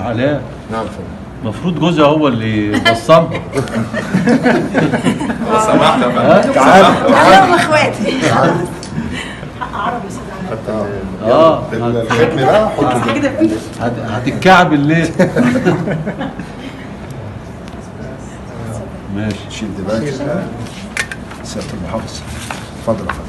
علاء نعم فندم المفروض جوزها هو اللي بصمها لو سمحت يا فندم تعال كلهم اخواتي اه الختم ده حطه كده فيه هت- هتتكعب الليل ماشي شيل دماغك سيادة المحافظ اتفضل يا فندم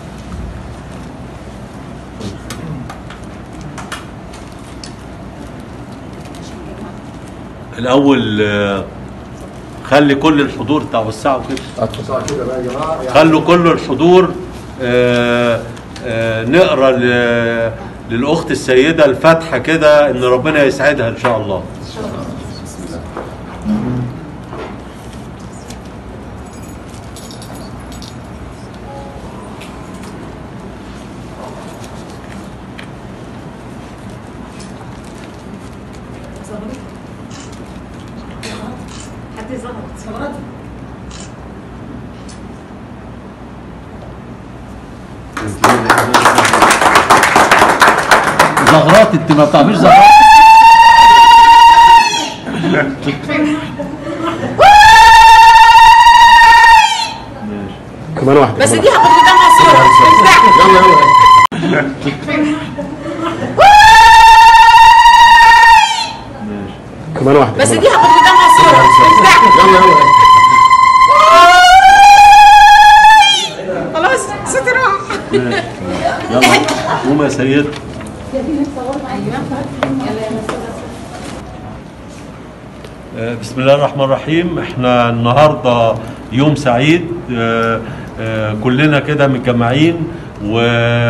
الاول آه، خلي كل الحضور توسعوا كده اتفضل كده بقى يا جماعه يعني خلوا كل الحضور آه، آه، نقرا ل- للاخت السيده الفاتحه كده ان ربنا يسعدها ان شاء الله حد ظهرت صورت زغرات انت ما بتعملش زغرات كمان واحده بس كمان دي هاخد قدامها صورة مش دعوة. يلا يلا كمان واحده بس كمان دي هاخد قدامها صورة مش دعوة. يلا يلا خلاص صوتي راح يلا قوم يا سيد آه، بسم الله الرحمن الرحيم احنا النهارده يوم سعيد آه، آه، كلنا كده متجمعين و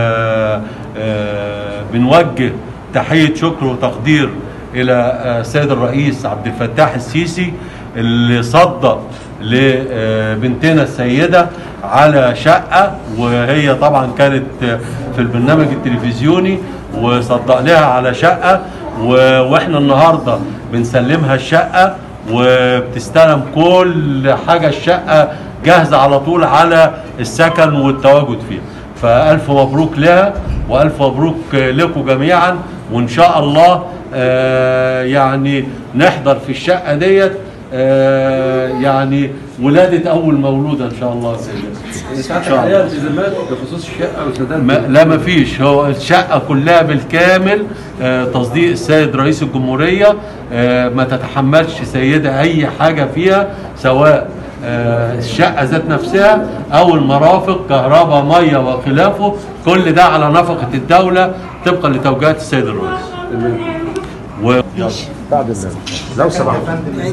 آه، بنوجه تحية شكر وتقدير إلى آه، السيد الرئيس عبد الفتاح السيسي اللي صدق لبنتنا السيدة على شقة وهي طبعا كانت في البرنامج التلفزيوني وصدقناها على شقة و- واحنا النهارده بنسلمها الشقة وبتستلم كل حاجة الشقة جاهزة على طول على السكن والتواجد فيها فألف مبروك لها وألف مبروك لكم جميعا وإن شاء الله آه، يعني نحضر في الشقة ديت آه، يعني ولادة أول مولودة إن شاء الله إن شاء الله عليها التزامات بخصوص الشقه وسداد ما لا ما فيش هو الشقة كلها بالكامل آه، تصديق السيد رئيس الجمهورية آه، ما تتحملش سيدة أي حاجة فيها سواء آه، الشقة ذات نفسها أو المرافق كهرباء مية وخلافه كل ده على نفقة الدولة طبقا لتوجيهات السيد الرئيس و... يلا. بعد النبي لو سمحت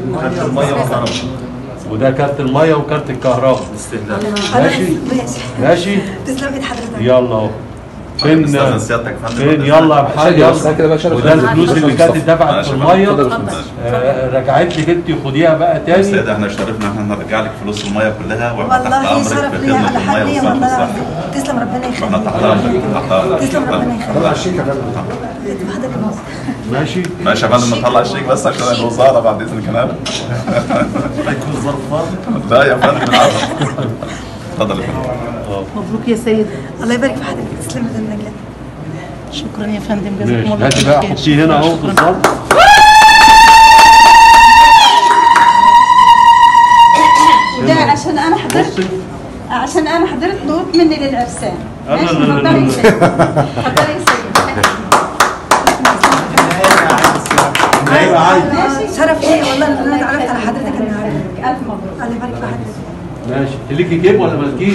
وده كارت المية وكارت الكهرباء ماشي ماشي ماشي تسلم ايد حضرتك يلا اهو فين استاذن سيادتك يا فندم فين يلا يا محمد بس كده بقى يلا شرف وده لله. الفلوس اللي كانت اتدفعت ماشي في يا فندم. الميه اتفضل. آه، رجعت لك انت خديها بقى تاني سيدة احنا اشتركنا احنا نرجع لك فلوس المية كلها واحنا تحت والله امرك شرف في ليا خدمة على المية حالي وصرف والله الصحة تسلم ربنا واحنا تحت يخليك امرك تحت امرك تسلم ربنا يخليك طلع الشيك يا فندم حضرتك ناصر ماشي ماشي يا فندم نطلع الشيك بس عشان الوزارة بعد اذنك انا هيكون ظرف فاضي لا يا فندم بالعكس اتفضل يا فندم مبروك يا سيد الله يبارك في حضرتك تسلم ايد النجاة شكرا يا فندم جزاكم ماشي الله هاتي بقى خير. حطيه هنا اهو شكراً. بالظبط وده عشان انا حضرت بصي عشان انا حضرت ضغوط مني للعرسان لا، لا، ماشي لا، لا، اتفضلي لا. يا سيدي اتفضلي يا سيدي ايوه عادي شرف ليا والله ان انا اتعرفت على حضرتك النهارده الف مبروك الله يبارك في حضرتك ماشي ليكي جيب ولا مالكيش؟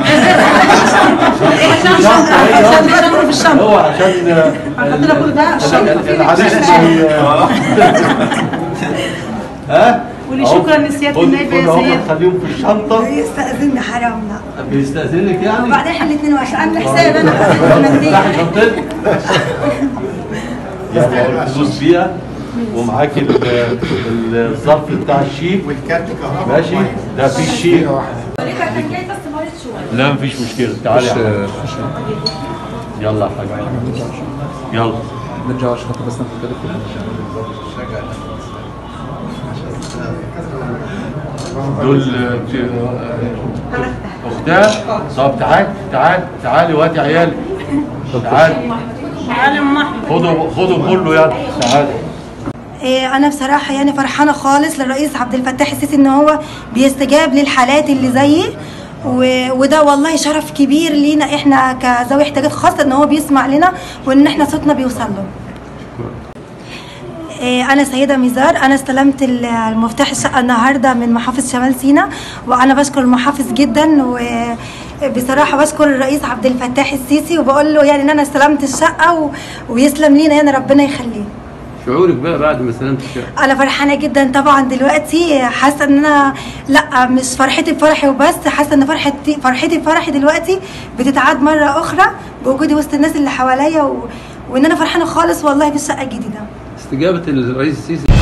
عشان نشكره في الشنطه هو عشان حطينا كل ده ال- العريس ي- ها؟ قولي شكراً لسيادة خد- النائب يا خد هم سيد. خليهم في الشنطه يستأذني حرام لا بيستأذنك يعني؟ وبعدين احنا الاثنين واحد عامله حساب انا حطيت المنديل افتحي شنطتك يلا الفلوس فيها ومعاك ال- ال- الظرف بتاع الشيك والكارت كهرباء ماشي ده في الشيك كان جاي بس مريض شويه لا مفيش مشكلة تعالي يا حبيبي. يلا يا حبيبي يلا نرجع عشان خاطر بس ناخد التليفون دول آه، اختها طب تعال تعال تعالي وهاتي عيالي تعالي تعالى ام احمد خدوا خدوا كله يلا تعالي إيه، انا بصراحه يعني فرحانه خالص للرئيس عبد الفتاح السيسي ان هو بيستجاب للحالات اللي زيي و- وده والله شرف كبير لينا احنا كذوي احتياجات خاصه ان هو بيسمع لنا وان احنا صوتنا بيوصل له إيه، أنا سيدة ميزار أنا استلمت ال- المفتاح الشقة النهاردة من محافظ شمال سيناء وأنا بشكر المحافظ جدا وبصراحة بشكر الرئيس عبد الفتاح السيسي وبقول له يعني إن أنا استلمت الشقة و... ويسلم لينا يعني ربنا يخليه شعورك بقى بعد ما استلمت الشقه انا فرحانه جدا طبعا دلوقتي حاسه ان انا لا مش فرحتي بفرحي وبس حاسه ان فرحتي فرحتي بفرحي دلوقتي بتتعاد مره اخرى بوجودي وسط الناس اللي حواليا و... وان انا فرحانه خالص والله بالشقه الجديده استجابه الرئيس السيسي